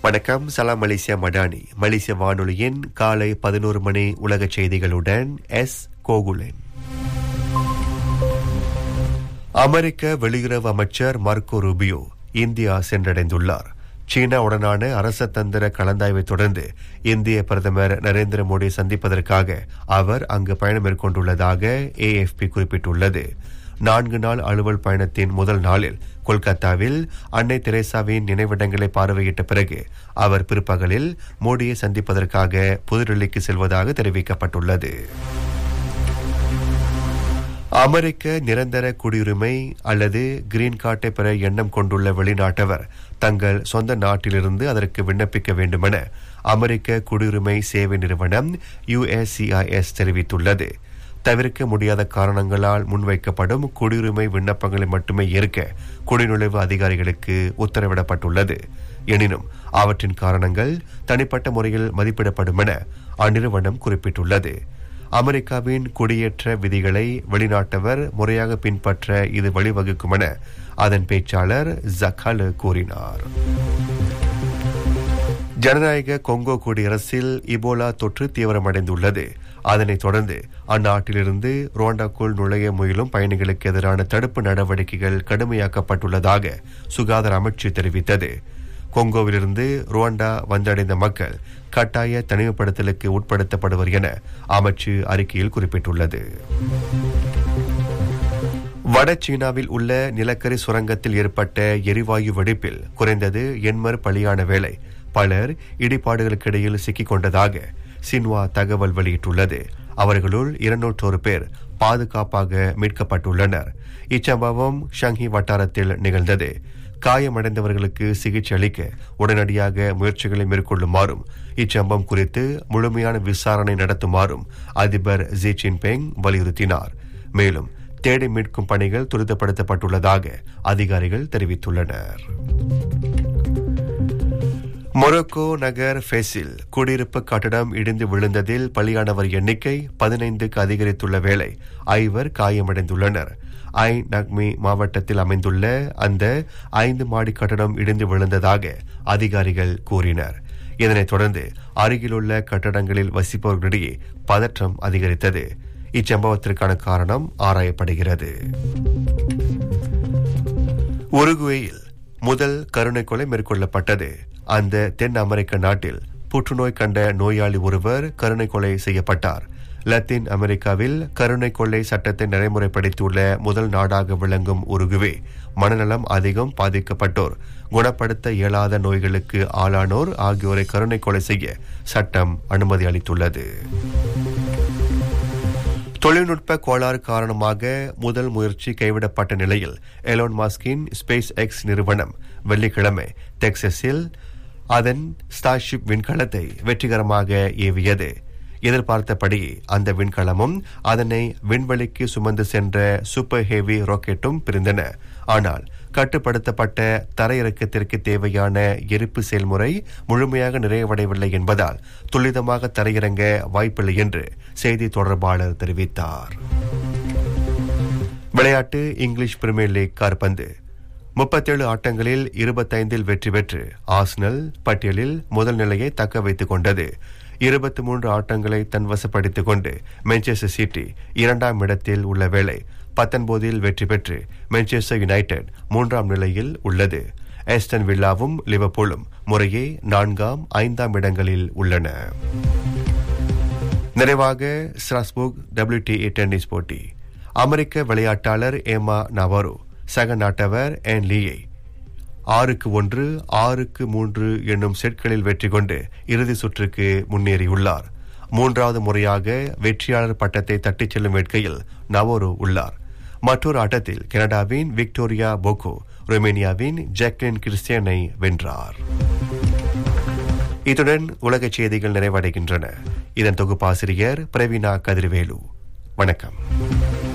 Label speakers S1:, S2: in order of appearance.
S1: வணக்கம் சலாம் மலேசியா மடானி மலேசிய வானொலியின் காலை பதினோரு மணி உலக செய்திகளுடன் எஸ் கோகுலன் அமெரிக்க வெளியுறவு அமைச்சர் மார்க்கோ ரூபியோ இந்தியா சென்றடைந்துள்ளார் சீனாவுடனான அரச தந்திர கலந்தாய்வை தொடர்ந்து இந்திய பிரதமர் நரேந்திர மோடி சந்திப்பதற்காக அவர் அங்கு பயணம் மேற்கொண்டுள்ளதாக ஏஎஃப்பி குறிப்பிட்டுள்ளது நான்கு நாள் அலுவல் பயணத்தின் முதல் நாளில் கொல்கத்தாவில் அன்னை தெரேசாவின் நினைவிடங்களை பார்வையிட்ட பிறகு அவர் பிற்பகலில் மோடியை சந்திப்பதற்காக புதுடெல்லிக்கு செல்வதாக தெரிவிக்கப்பட்டுள்ளது அமெரிக்க நிரந்தர குடியுரிமை அல்லது கிரீன் கார்டை பெற எண்ணம் கொண்டுள்ள வெளிநாட்டவர் தங்கள் சொந்த நாட்டிலிருந்து அதற்கு விண்ணப்பிக்க வேண்டுமென அமெரிக்க குடியுரிமை சேவை நிறுவனம் யுஎஸ்சிஐஎஸ் தெரிவித்துள்ளது தவிர்க்க முடியாத காரணங்களால் முன்வைக்கப்படும் குடியுரிமை விண்ணப்பங்களை மட்டுமே ஏற்க குடிநுழைவு அதிகாரிகளுக்கு உத்தரவிடப்பட்டுள்ளது எனினும் அவற்றின் காரணங்கள் தனிப்பட்ட முறையில் மதிப்பிடப்படும் என அந்நிறுவனம் குறிப்பிட்டுள்ளது அமெரிக்காவின் குடியேற்ற விதிகளை வெளிநாட்டவர் முறையாக பின்பற்ற இது வழிவகுக்கும் என அதன் பேச்சாளர் ஜக்காலு கூறினார் ஜனநாயக கொங்கோ குடியரசில் இபோலா தொற்று தீவிரமடைந்துள்ளது அதனைத் தொடர்ந்து அந்நாட்டிலிருந்து ருவாண்டாக்குள் நுழைய முயலும் பயணிகளுக்கு எதிரான தடுப்பு நடவடிக்கைகள் கடுமையாக்கப்பட்டுள்ளதாக சுகாதார அமைச்சு தெரிவித்தது கொங்கோவிலிருந்து ருவாண்டா வந்தடைந்த மக்கள் கட்டாய தனிமைப்படுத்தலுக்கு உட்படுத்தப்படுவர் என அமைச்சு அறிக்கையில் குறிப்பிட்டுள்ளது வட சீனாவில் உள்ள நிலக்கரி சுரங்கத்தில் ஏற்பட்ட எரிவாயு வெடிப்பில் குறைந்தது எண்மர் பலியான வேளை பலர் இடிபாடுகளுக்கிடையில் சிக்கிக் கொண்டதாக சின்வா தகவல் வெளியிட்டுள்ளது அவர்களுள் இருநூற்றோரு பேர் பாதுகாப்பாக மீட்கப்பட்டுள்ளனர் இச்சம்பவம் ஷங்கி வட்டாரத்தில் நிகழ்ந்தது காயமடைந்தவர்களுக்கு சிகிச்சை அளிக்க உடனடியாக முயற்சிகளை மேற்கொள்ளுமாறும் இச்சம்பவம் குறித்து முழுமையான விசாரணை நடத்துமாறும் அதிபர் ஜி ஜின்பிங் வலியுறுத்தினார் மேலும் தேடி மீட்கும் பணிகள் துரிதப்படுத்தப்பட்டுள்ளதாக அதிகாரிகள் தெரிவித்துள்ளனர் மொரோக்கோ நகர் ஃபெசில் குடியிருப்பு கட்டடம் இடிந்து விழுந்ததில் பலியானவர் எண்ணிக்கை பதினைந்துக்கு அதிகரித்துள்ள வேளை ஐவர் காயமடைந்துள்ளனர் ஐ நக்மி மாவட்டத்தில் அமைந்துள்ள அந்த ஐந்து மாடி கட்டடம் இடிந்து விழுந்ததாக அதிகாரிகள் கூறினர் இதனைத் தொடர்ந்து அருகிலுள்ள கட்டடங்களில் வசிப்பவர்களிடையே பதற்றம் அதிகரித்தது இச்சம்பவத்திற்கான காரணம் ஆராயப்படுகிறது உருகுவேயில் முதல் கருணை கொலை மேற்கொள்ளப்பட்டது அந்த தென் அமெரிக்க நாட்டில் புற்றுநோய் கண்ட நோயாளி ஒருவர் கருணை கொலை செய்யப்பட்டார் லத்தீன் அமெரிக்காவில் கருணை கொள்ளை சட்டத்தை நடைமுறைப்படுத்தியுள்ள முதல் நாடாக விளங்கும் உருகுவே மனநலம் அதிகம் பாதிக்கப்பட்டோர் குணப்படுத்த இயலாத நோய்களுக்கு ஆளானோர் ஆகியோரை கருணை கொலை செய்ய சட்டம் அனுமதி அளித்துள்ளது தொழில்நுட்ப கோளாறு காரணமாக முதல் முயற்சி கைவிடப்பட்ட நிலையில் எலோன் மாஸ்கின் ஸ்பேஸ் எக்ஸ் நிறுவனம் வெள்ளிக்கிழமை டெக்சஸில் அதன் ஸ்டார்ஷிப் விண்கலத்தை வெற்றிகரமாக ஏவியது எதிர்பார்த்தபடி அந்த விண்கலமும் அதனை விண்வெளிக்கு சுமந்து சென்ற சூப்பர் ஹெவி ராக்கெட்டும் பிரிந்தன ஆனால் கட்டுப்படுத்தப்பட்ட தரையிறக்கத்திற்கு தேவையான எரிப்பு செயல்முறை முழுமையாக நிறைவடையவில்லை என்பதால் துரிதமாக தரையிறங்க வாய்ப்பில்லை என்று செய்தி தொடர்பாளர் தெரிவித்தார் விளையாட்டு இங்கிலீஷ் பிரீமியர் லீக் கார்பந்து முப்பத்தேழு ஆட்டங்களில் இருபத்தைந்தில் வெற்றி பெற்று ஆஸ்னல் பட்டியலில் முதல் நிலையை தக்க வைத்துக் கொண்டது இருபத்தி மூன்று ஆட்டங்களை தன் வசப்படுத்திக் கொண்டு மான்செஸ்டர் சிட்டி இரண்டாம் இடத்தில் உள்ள வேளை பத்தொன்பதில் வெற்றி பெற்று மான்செஸ்டர் யுனைடெட் மூன்றாம் நிலையில் உள்ளது எஸ்டன் வில்லாவும் லிவர்பூலும் முறையே நான்காம் ஐந்தாம் இடங்களில் உள்ளன நிறைவாக ஸ்ட்ராஸ்பூர்க் டபிள்யூடிஏ டென்னிஸ் போட்டி அமெரிக்க விளையாட்டாளர் ஏமா நவாரோ சக நாட்டவர் என் லீயை ஆறுக்கு ஒன்று ஆறுக்கு மூன்று என்னும் செட்களில் வெற்றி கொண்டு இறுதி சுற்றுக்கு முன்னேறியுள்ளார் மூன்றாவது முறையாக வெற்றியாளர் பட்டத்தை தட்டிச் செல்லும் வேட்கையில் நவோரோ உள்ளார் மற்றொரு ஆட்டத்தில் கனடாவின் விக்டோரியா போகோ ரொமேனியாவின் ஜாக்லின் கிறிஸ்டியனை வென்றார் இத்துடன் உலகச் செய்திகள் நிறைவடைகின்றன இதன் தொகுப்பாசிரியர் பிரவீனா கதிர்வேலு வணக்கம்